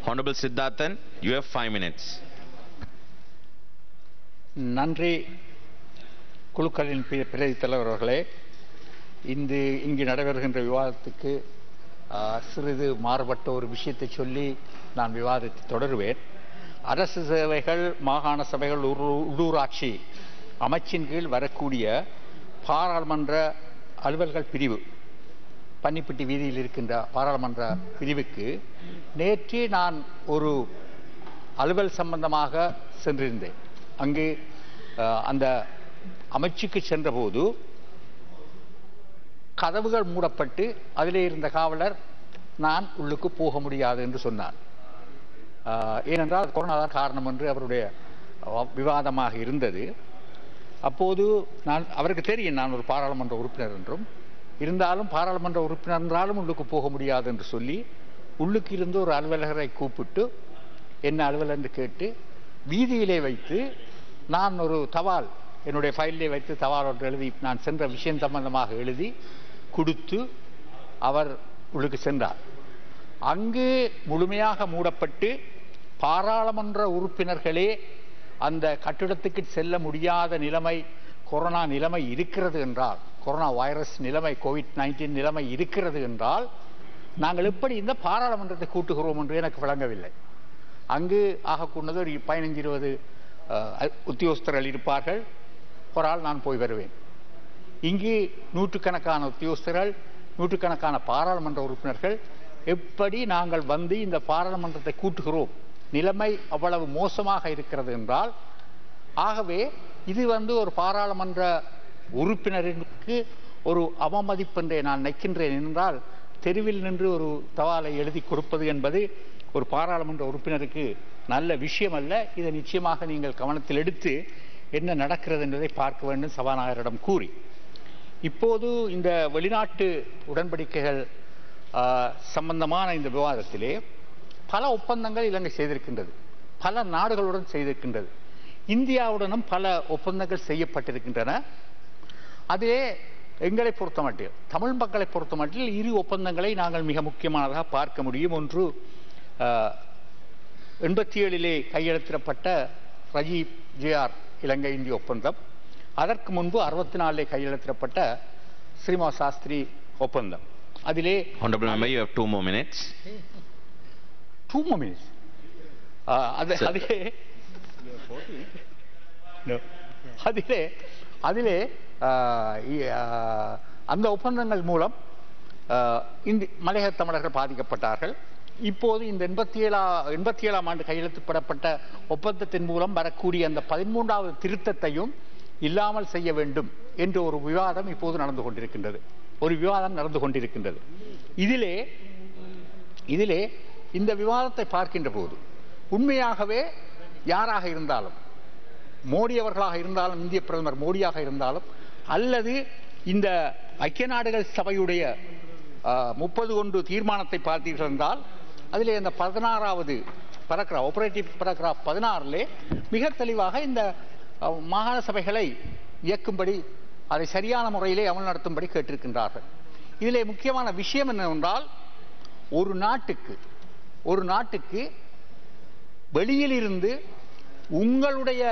Honorable Siddharthan, you have five minutes. நன்றி குழுக்களின் B- பிரதி தலைவர் அவர்களே இந்த இங்கு நடைபெறுகின்ற விவாதத்துக்கு ஆ, சிறிது மாறுபட்ட ஒரு விஷயத்தை சொல்லி நான் விவாதத்தை தொடருவேன் அரசு சேவைகள் மாகாண சபைகள் உள்ளூ- உள்ளூராட்சி அமைச்சின் கீழ் வரக்கூடிய பாராளுமன்ற அலுவல்கள் பிரிவு பன்னிப்பட்டி வீதியில் இருக்கின்ற பாராளுமன்ற பிரிவுக்கு நேற்று நான் ஒரு அலுவல் சம்பந்தமாக சென்றிருந்தேன் அங்கு அஹ், அந்த அமைச்சுக்கு சென்றபோது கதவுகள் மூடப்பட்டு அதிலே இருந்த காவலர் நான் உள்ளுக்கு போக முடியாது என்று சொன்னார் ஆஹ், ஏனென்றால் கொரோனா தான் காரணம் என்று அவருடைய அஹ், விவாதமாக இருந்தது அப்போது நான் அவருக்கு தெரியும் நான் ஒரு பாராளுமன்ற உறுப்பினர் என்றும் இருந்தாலும் பாராளுமன்ற உறுப்பினர் என்றாலும் உள்ளுக்கு போக முடியாது என்று சொல்லி உள்ளுக்கு இருந்து ஒரு அலுவலகரை கூப்பிட்டு என்ன அலுவலர் என்று கேட்டு வீதியிலே வைத்து நான் ஒரு தபால் என்னுடைய ஃபைலிலே வைத்து தபால் ஒன்று எழுதி நான் சென்ற விஷயம் சம்பந்தமாக எழுதி கொடுத்து அவர் உள்ளுக்கு சென்றார் அங்கு முழுமையாக மூடப்பட்டு பாராளுமன்ற உறுப்பினர்களே அந்த கட்டிடத்துக்கு செல்ல முடியாத நிலைமை கொரோனா நிலைமை இருக்கிறது என்றால் கொரோனா வைரஸ் நிலைமை கோவிட் நைன்டீன் நிலைமை இருக்கிறது என்றால் நாங்கள் எப்படி இந்த பாராளுமன்றத்தை கூட்டுகிறோம் என்று எனக்கு விளங்கவில்லை அங்கு ஆகக்கூடது ஒரு பதினஞ்சு இருபது அஹ், உத்தியோகஸ்தர்கள் இருப்பார்கள் ஒரு ஆள் நான் போய் வருவேன் இங்கு நூற்றுக்கணக்கான உத்தியோகஸ்தர்கள் நூற்றுக்கணக்கான பாராளுமன்ற உறுப்பினர்கள் எப்படி நாங்கள் வந்து இந்த பாராளுமன்றத்தை கூட்டுகிறோம் நிலைமை அவ்வளவு மோசமாக இருக்கிறது என்றால் ஆகவே இது வந்து ஒரு பாராளுமன்ற உறுப்பினருக்கு ஒரு அவமதிப்பென்றே நான் நிற்கின்றேன் என்றால் தெருவில் நின்று ஒரு தவாலை எழுதி கொடுப்பது என்பது ஒரு பாராளுமன்ற உறுப்பினருக்கு நல்ல விஷயம் அல்ல இதை நிச்சயமாக நீங்கள் கவனத்தில் எடுத்து என்ன நடக்கிறது என்பதை பார்க்க வேண்டும் சபாநாயகரிடம் கூறி இப்போது இந்த வெளிநாட்டு உடன்படிக்கைகள் ஆ, சம்பந்தமான இந்த விவாதத்திலே பல ஒப்பந்தங்கள் இலங்கை செய்திருக்கின்றது பல நாடுகளுடன் செய்திருக்கின்றது இந்தியாவுடனும் பல ஒப்பந்தங்கள் செய்யப்பட்டிருக்கின்றன அதிலே எங்களை பொறுத்தமட்டில் தமிழ் மக்களை பொறுத்தமட்டில் இரு ஒப்பந்தங்களை நாங்கள் மிக முக்கியமானதாக பார்க்க முடியும் ஒன்று எண்பத்தி ஏழிலே கையெழுத்திடப்பட்ட ரஜீவ் ஜேஆர் இலங்கை இந்திய ஒப்பந்தம் அதற்கு முன்பு அறுபத்தி நாலிலே கையெழுத்திடப்பட்ட ஸ்ரீனிவாஸ் சாஸ்திரி ஒப்பந்தம் அதிலே Honorable member, you have two more minutes. Two minutes அது Sir. அதிலே No. அதிலே அதிலே ஆ, இ- ஆ, அந்த ஒப்பந்தங்கள் மூலம் ஆ, இந்தி மலையக தமிழர்கள் பாதிக்கப்பட்டார்கள் இப்போது இந்த எண்பத்தி ஏழா எண்பத்தி ஏழாம் ஆண்டு கையெழுத்துப்படப்பட்ட ஒப்பந்தத்தின் மூலம் வரக்கூடிய அந்த பதிமூன்றாவது திருத்தத்தையும் இல்லாமல் செய்ய வேண்டும் என்ற ஒரு விவாதம் இப்போது நடந்து கொண்டிருக்கின்றது ஒரு விவாதம் நடந்து கொண்டிருக்கின்றது இதிலே இதிலே இந்த விவாதத்தை பார்க்கின்ற போது உண்மையாகவே யாராக இருந்தாலும் மோடி அவர்களாக இருந்தாலும் இந்திய பிரதமர் மோடியாக இருந்தாலும் அல்லது இந்த ஐக்கிய நாடுகள் சபையுடைய முப்பது ஒன்று தீர்மானத்தை பார்த்தீர்கள் என்றால் அதிலே இந்த பதினாறாவது பரக்ராஃப் ஆபரேட்டிவ் பரக்ராஃப் பதினாறிலே மிக தெளிவாக இந்த அஹ், மாகாண சபைகளை இயக்கும்படி அதை சரியான முறையிலே அமல் நடத்தும்படி கேட்டிருக்கின்றார்கள் இதிலே முக்கியமான விஷயம் என்னவென்றால் ஒரு நாட்டுக்கு ஒரு நாட்டுக்கு வெளியிலிருந்து உங்களுடைய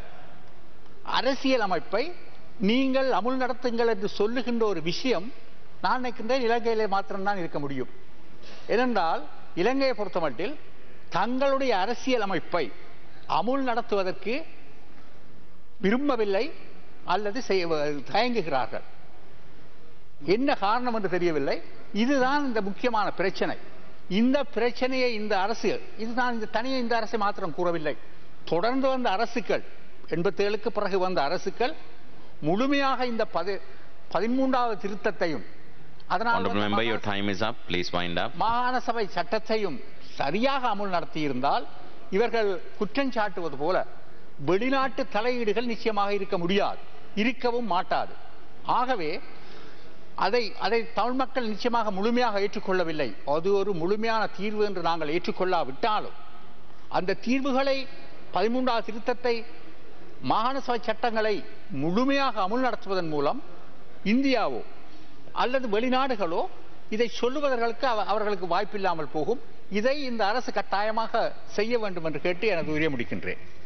அரசியல் அமைப்பை நீங்கள் அமுல் நடத்துங்கள் என்று சொல்லுகின்ற ஒரு விஷயம் நான் நினைக்கின்றேன் இலங்கையிலே மாத்திரம்தான் இருக்க முடியும் ஏனென்றால் இலங்கையை பொறுத்தமட்டில் தங்களுடைய அரசியல் அமைப்பை அமுல் நடத்துவதற்கு விரும்பவில்லை அல்லது செய்ய- தயங்குகிறார்கள் என்ன காரணம் என்று தெரியவில்லை இதுதான் இந்த முக்கியமான பிரச்சனை இந்த பிரச்சனையை இந்த அரசு இதுதான் இந்த தனியே இந்த அரசை மாத்திரம் கூறவில்லை தொடர்ந்து வந்த அரசுகள் எண்பத்தேழுக்கு பிறகு வந்த அரசுகள் முழுமையாக இந்த பதி பதிமூன்றாவது திருத்தத்தையும் அதனால் Honorable வந்த member, your மாகாண- time is up. Please wind up. மாகாண சபை சட்டத்தையும் சரியாக அமுல் நடத்தியிருந்தால் இவர்கள் குற்றம் சாட்டுவது போல வெளிநாட்டு தலையீடுகள் நிச்சயமாக இருக்க முடியாது இருக்கவும் மாட்டாது ஆகவே அதை அதை தமிழ் மக்கள் நிச்சயமாக முழுமையாக ஏற்றுக்கொள்ளவில்லை அது ஒரு முழுமையான தீர்வு என்று நாங்கள் ஏற்றுக்கொள்ளாவிட்டாலும் அந்த தீர்வுகளை பதிமூன்றாவது திருத்தத்தை மாகாண சபை சட்டங்களை முழுமையாக அமுல் நடத்துவதன் மூலம் இந்தியாவோ அல்லது வெளிநாடுகளோ இதை சொல்லுவதற்கு அவ- அவர்களுக்கு வாய்ப்பில்லாமல் போகும் இதை இந்த அரசு கட்டாயமாக செய்ய வேண்டும் என்று கேட்டு எனது உரையை முடிக்கின்றேன்